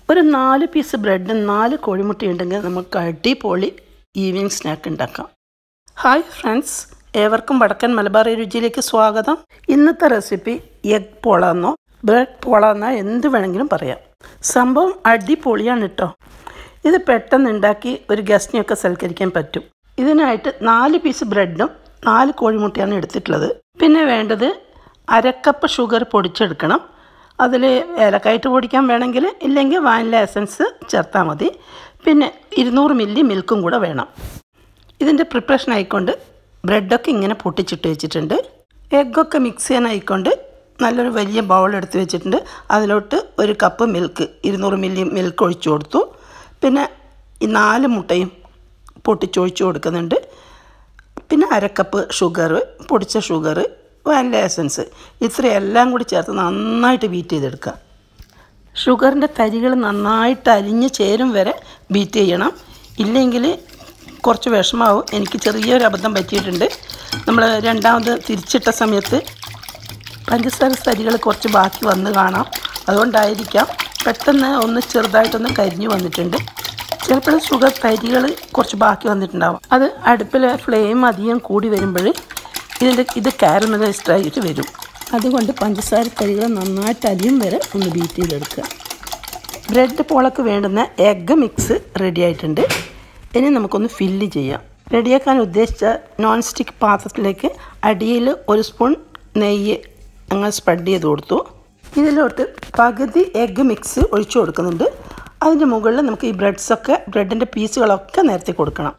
ഒരു നാല് പീസ് ബ്രെഡും നാല് കോഴിമുട്ട ഉണ്ടെങ്കിൽ നമുക്ക് അടിപൊളി ഈവനിങ് സ്നാക്ക് ഉണ്ടാക്കാം ഹായ് ഫ്രണ്ട്സ് ഏവർക്കും വടക്കൻ മലബാർ രുചിയിലേക്ക് സ്വാഗതം ഇന്നത്തെ റെസിപ്പി എഗ് പോളാന്നോ ബ്രെഡ് പോളാന്നോ എന്ത് വേണമെങ്കിലും പറയാം സംഭവം അടിപൊളിയാണ് കേട്ടോ ഇത് പെട്ടെന്ന് ഉണ്ടാക്കി ഒരു ഗസ്റ്റിനെയൊക്കെ സൽക്കരിക്കാൻ പറ്റും ഇതിനായിട്ട് നാല് പീസ് ബ്രെഡും നാല് കോഴിമുട്ടയാണ് എടുത്തിട്ടുള്ളത് പിന്നെ വേണ്ടത് അരക്കപ്പ് ഷുഗർ പൊടിച്ചെടുക്കണം അതിൽ ഏലക്കായിട്ട് പൊടിക്കാൻ വേണമെങ്കിൽ ഇല്ലെങ്കിൽ വാനില എസൻസ് ചേർത്താൽ മതി പിന്നെ ഇരുന്നൂറ് മില്ലി മിൽക്കും കൂടെ വേണം ഇതിൻ്റെ പ്രിപ്പറേഷൻ ആയിക്കൊണ്ട് ബ്രെഡൊക്കെ ഇങ്ങനെ പൊട്ടിച്ചിട്ട് വെച്ചിട്ടുണ്ട് എഗ്ഗൊക്കെ മിക്സ് ചെയ്യാനായിക്കൊണ്ട് നല്ലൊരു വലിയ ബൗൾ എടുത്ത് വെച്ചിട്ടുണ്ട് അതിലോട്ട് ഒരു കപ്പ് മിൽക്ക് ഇരുന്നൂറ് മില്ലി മിൽക്ക് ഒഴിച്ചു കൊടുത്തു പിന്നെ ഈ നാല് മുട്ടയും പൊട്ടിച്ചൊഴിച്ചു കൊടുക്കുന്നുണ്ട് പിന്നെ അരക്കപ്പ് ഷുഗർ പൊടിച്ച ഷുഗർ വാനില എസൻസ് ഇത്രയെല്ലാം കൂടി ചേർത്ത് നന്നായിട്ട് ബീറ്റ് ചെയ്തെടുക്കുക ഷുഗറിൻ്റെ തരികൾ നന്നായിട്ട് അലിഞ്ഞ് ചേരും വരെ ബീറ്റ് ചെയ്യണം ഇല്ലെങ്കിൽ കുറച്ച് വിഷമാവും എനിക്ക് ചെറിയൊരു അബദ്ധം പറ്റിയിട്ടുണ്ട് നമ്മൾ രണ്ടാമത് തിരിച്ചിട്ട സമയത്ത് പഞ്ചസാര തരികൾ കുറച്ച് ബാക്കി വന്ന് കാണാം അതുകൊണ്ടായിരിക്കാം പെട്ടെന്ന് ഒന്ന് ചെറുതായിട്ടൊന്ന് കരിഞ്ഞു വന്നിട്ടുണ്ട് ചിലപ്പോൾ ഷുഗർ തരികൾ കുറച്ച് ബാക്കി വന്നിട്ടുണ്ടാവും അത് അടുപ്പിലെ ഫ്ലെയിം അധികം കൂടി വരുമ്പോൾ ഇതിൻ്റെ ഇത് കാരമലൈസ്ഡ് ആയിട്ട് വരും അതുകൊണ്ട് പഞ്ചസാര തരികൾ നന്നായിട്ട് അലിയും വരെ ഒന്ന് ബീറ്റ് ചെയ്തെടുക്കുക ബ്രെഡ് പോളക്ക് വേണ്ടുന്ന എഗ്ഗ് മിക്സ് റെഡി ആയിട്ടുണ്ട് ഇനി നമുക്കൊന്ന് ഫില്ല് ചെയ്യാം റെഡിയാക്കാൻ ഉദ്ദേശിച്ച നോൺ സ്റ്റിക്ക് പാത്രത്തിലേക്ക് അടിയിൽ ഒരു സ്പൂൺ നെയ്യ് അങ്ങനെ സ്പ്രെഡ് ചെയ്ത് കൊടുത്തു ഇതിലോട്ട് പകുതി എഗ്ഗ് മിക്സ് ഒഴിച്ചു കൊടുക്കുന്നുണ്ട് അതിൻ്റെ മുകളിൽ നമുക്ക് ഈ ബ്രെഡ്സൊക്കെ ബ്രെഡിൻ്റെ പീസുകളൊക്കെ നിരത്തി കൊടുക്കണം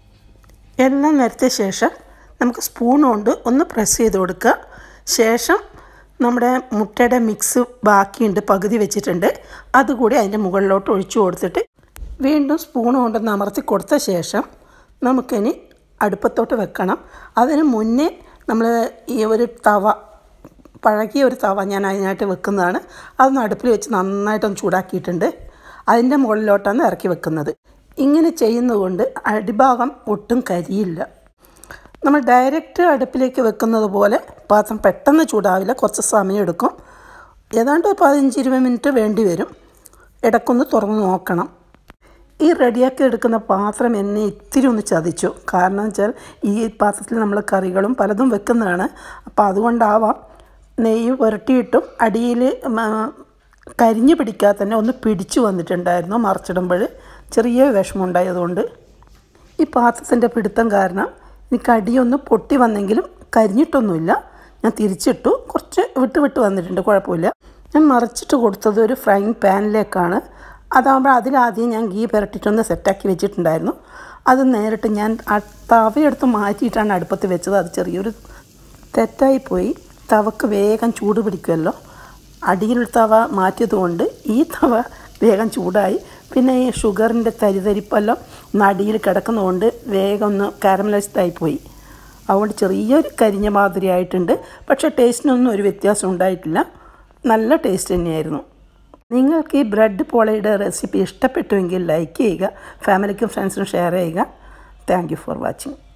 എല്ലാം നിരത്തിയ ശേഷം നമുക്ക് സ്പൂൺ കൊണ്ട് ഒന്ന് പ്രസ് ചെയ്ത് കൊടുക്കുക ശേഷം നമ്മുടെ മുട്ടയുടെ മിക്സ് ബാക്കിയുണ്ട് പകുതി വെച്ചിട്ടുണ്ട് അതുകൂടി അതിൻ്റെ മുകളിലോട്ട് ഒഴിച്ചു കൊടുത്തിട്ട് വീണ്ടും സ്പൂൺ കൊണ്ടൊന്ന് അമർത്തി കൊടുത്ത ശേഷം നമുക്കിനി അടുപ്പത്തോട്ട് വെക്കണം അതിന് മുന്നേ നമ്മൾ ഈ ഒരു തവ പഴകിയ ഒരു തവ ഞാൻ അതിനായിട്ട് വെക്കുന്നതാണ് അതൊന്ന് അടുപ്പിൽ വെച്ച് നന്നായിട്ടൊന്ന് ചൂടാക്കിയിട്ടുണ്ട് അതിൻ്റെ മുകളിലോട്ടാണ് ഇറക്കി വെക്കുന്നത് ഇങ്ങനെ ചെയ്യുന്നതുകൊണ്ട് അടിഭാഗം ഒട്ടും കരിയില്ല നമ്മൾ ഡയറക്റ്റ് അടുപ്പിലേക്ക് വെക്കുന്നത് പോലെ പാത്രം പെട്ടെന്ന് ചൂടാവില്ല കുറച്ച് സമയം എടുക്കും ഏതാണ്ട് പതിനഞ്ച് ഇരുപത് മിനിറ്റ് വേണ്ടി വരും ഇടയ്ക്കൊന്ന് തുറന്ന് നോക്കണം ഈ റെഡിയാക്കി എടുക്കുന്ന പാത്രം എന്നെ ഇത്തിരി ഒന്ന് ചതിച്ചു കാരണം വെച്ചാൽ ഈ പാത്രത്തിൽ നമ്മൾ കറികളും പലതും വെക്കുന്നതാണ് അപ്പോൾ അതുകൊണ്ടാവാം നെയ്യ് പുരട്ടിയിട്ടും അടിയിൽ കരിഞ്ഞു പിടിക്കാതെ തന്നെ ഒന്ന് പിടിച്ചു വന്നിട്ടുണ്ടായിരുന്നു മറിച്ചിടുമ്പോൾ ചെറിയ വിഷമമുണ്ടായതുകൊണ്ട് ഈ പാത്രത്തിൻ്റെ പിടുത്തം കാരണം എനിക്ക് അടിയൊന്ന് പൊട്ടി വന്നെങ്കിലും കരിഞ്ഞിട്ടൊന്നുമില്ല ഞാൻ തിരിച്ചിട്ടു കുറച്ച് വിട്ട് വിട്ട് വന്നിട്ടുണ്ട് കുഴപ്പമില്ല ഞാൻ മറിച്ചിട്ട് കൊടുത്തത് ഒരു ഫ്രൈങ് പാനിലേക്കാണ് അതാകുമ്പോൾ അതിലാദ്യം ഞാൻ ഗീ പുരട്ടിട്ടൊന്ന് സെറ്റാക്കി വെച്ചിട്ടുണ്ടായിരുന്നു അത് നേരിട്ട് ഞാൻ ആ തവയെടുത്ത് മാറ്റിയിട്ടാണ് അടുപ്പത്ത് വെച്ചത് അത് ചെറിയൊരു തെറ്റായിപ്പോയി തവക്ക് വേഗം ചൂട് പിടിക്കുമല്ലോ അടിയിൽ തവ മാറ്റിയതുകൊണ്ട് ഈ തവ വേഗം ചൂടായി പിന്നെ ഈ ഷുഗറിൻ്റെ തരിതരിപ്പെല്ലാം നടിയിൽ കിടക്കുന്നതുകൊണ്ട് വേഗം ഒന്ന് കാരമലൈസ്ഡ് ആയിപ്പോയി അതുകൊണ്ട് ചെറിയൊരു കരിഞ്ഞ മാതിരി ആയിട്ടുണ്ട് പക്ഷേ ടേസ്റ്റിനൊന്നും ഒരു വ്യത്യാസം ഉണ്ടായിട്ടില്ല നല്ല ടേസ്റ്റ് തന്നെയായിരുന്നു നിങ്ങൾക്ക് ഈ ബ്രെഡ് പോളയുടെ റെസിപ്പി ഇഷ്ടപ്പെട്ടുവെങ്കിൽ ലൈക്ക് ചെയ്യുക ഫാമിലിക്കും ഫ്രണ്ട്സിനും ഷെയർ ചെയ്യുക താങ്ക് യു ഫോർ വാച്ചിങ്